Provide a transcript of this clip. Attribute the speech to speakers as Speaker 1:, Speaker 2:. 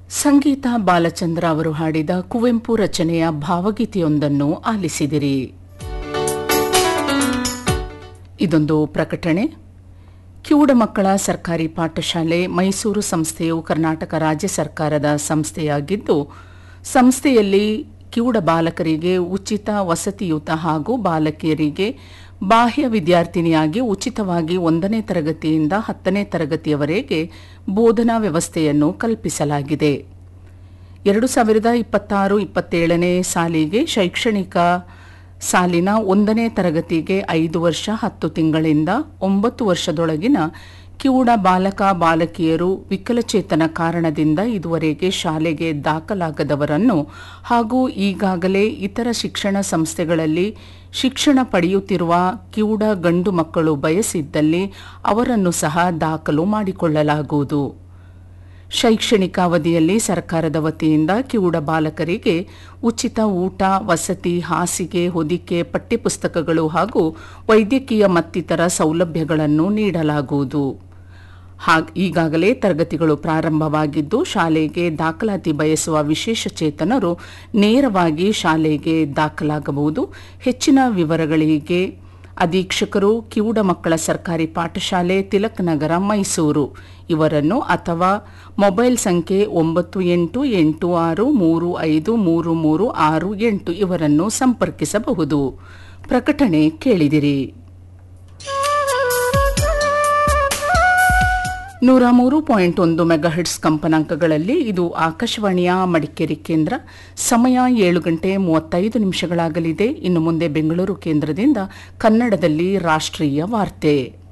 Speaker 1: ಸಂಗೀತ ಬಾಲಚಂದ್ರ ಅವರು ಹಾಡಿದ ಕುವೆಂಪು ರಚನೆಯ ಭಾವಗೀತೆಯೊಂದನ್ನು ಆಲಿಸಿದಿರಿ ಇದೊಂದು ಪ್ರಕಟಣೆ ಕಿವುಡ ಮಕ್ಕಳ ಸರ್ಕಾರಿ ಪಾಠಶಾಲೆ ಮೈಸೂರು ಸಂಸ್ಥೆಯು ಕರ್ನಾಟಕ ರಾಜ್ಯ ಸರ್ಕಾರದ ಸಂಸ್ಥೆಯಾಗಿದ್ದು ಸಂಸ್ಥೆಯಲ್ಲಿ ಕಿವುಡ ಬಾಲಕರಿಗೆ ಉಚಿತ ವಸತಿಯುತ ಹಾಗೂ ಬಾಲಕಿಯರಿಗೆ ಬಾಹ್ಯ ವಿದ್ಯಾರ್ಥಿನಿಯಾಗಿ ಉಚಿತವಾಗಿ ಒಂದನೇ ತರಗತಿಯಿಂದ ಹತ್ತನೇ ತರಗತಿಯವರೆಗೆ ಬೋಧನಾ ವ್ಯವಸ್ಥೆಯನ್ನು ಕಲ್ಪಿಸಲಾಗಿದೆ ಎರಡು ಸಾವಿರದ ಇಪ್ಪತ್ತಾರು ಇಪ್ಪತ್ತೇಳನೇ ಸಾಲಿಗೆ ಶೈಕ್ಷಣಿಕ ಸಾಲಿನ ಒಂದನೇ ತರಗತಿಗೆ ಐದು ವರ್ಷ ಹತ್ತು ತಿಂಗಳಿಂದ ಒಂಬತ್ತು ವರ್ಷದೊಳಗಿನ ಕಿವುಡ ಬಾಲಕ ಬಾಲಕಿಯರು ವಿಕಲಚೇತನ ಕಾರಣದಿಂದ ಇದುವರೆಗೆ ಶಾಲೆಗೆ ದಾಖಲಾಗದವರನ್ನು ಹಾಗೂ ಈಗಾಗಲೇ ಇತರ ಶಿಕ್ಷಣ ಸಂಸ್ಥೆಗಳಲ್ಲಿ ಶಿಕ್ಷಣ ಪಡೆಯುತ್ತಿರುವ ಕಿವುಡ ಗಂಡು ಮಕ್ಕಳು ಬಯಸಿದ್ದಲ್ಲಿ ಅವರನ್ನು ಸಹ ದಾಖಲು ಮಾಡಿಕೊಳ್ಳಲಾಗುವುದು ಶೈಕ್ಷಣಿಕ ಅವಧಿಯಲ್ಲಿ ಸರ್ಕಾರದ ವತಿಯಿಂದ ಕಿವುಡ ಬಾಲಕರಿಗೆ ಉಚಿತ ಊಟ ವಸತಿ ಹಾಸಿಗೆ ಹೊದಿಕೆ ಪಠ್ಯಪುಸ್ತಕಗಳು ಹಾಗೂ ವೈದ್ಯಕೀಯ ಮತ್ತಿತರ ಸೌಲಭ್ಯಗಳನ್ನು ನೀಡಲಾಗುವುದು ಹಾಗ್ ಈಗಾಗಲೇ ತರಗತಿಗಳು ಪ್ರಾರಂಭವಾಗಿದ್ದು ಶಾಲೆಗೆ ದಾಖಲಾತಿ ಬಯಸುವ ವಿಶೇಷ ಚೇತನರು ನೇರವಾಗಿ ಶಾಲೆಗೆ ದಾಖಲಾಗಬಹುದು ಹೆಚ್ಚಿನ ವಿವರಗಳಿಗೆ ಅಧೀಕ್ಷಕರು ಕಿವುಡ ಮಕ್ಕಳ ಸರ್ಕಾರಿ ಪಾಠಶಾಲೆ ತಿಲಕ್ ನಗರ ಮೈಸೂರು ಇವರನ್ನು ಅಥವಾ ಮೊಬೈಲ್ ಸಂಖ್ಯೆ ಒಂಬತ್ತು ಎಂಟು ಎಂಟು ಆರು ಮೂರು ಐದು ಮೂರು ಮೂರು ಆರು ಎಂಟು ಇವರನ್ನು ಸಂಪರ್ಕಿಸಬಹುದು ಪ್ರಕಟಣೆ ಕೇಳಿದಿರಿ ನೂರ ಮೂರು ಪಾಯಿಂಟ್ ಒಂದು ಮೆಗಾಹಿಟ್ಸ್ ಕಂಪನಾಂಕಗಳಲ್ಲಿ ಇದು ಆಕಾಶವಾಣಿಯ ಮಡಿಕೇರಿ ಕೇಂದ್ರ ಸಮಯ ಏಳು ಗಂಟೆ ಮೂವತ್ತೈದು ನಿಮಿಷಗಳಾಗಲಿದೆ ಇನ್ನು ಮುಂದೆ ಬೆಂಗಳೂರು ಕೇಂದ್ರದಿಂದ ಕನ್ನಡದಲ್ಲಿ ರಾಷ್ಟ್ರೀಯ ವಾರ್ತೆ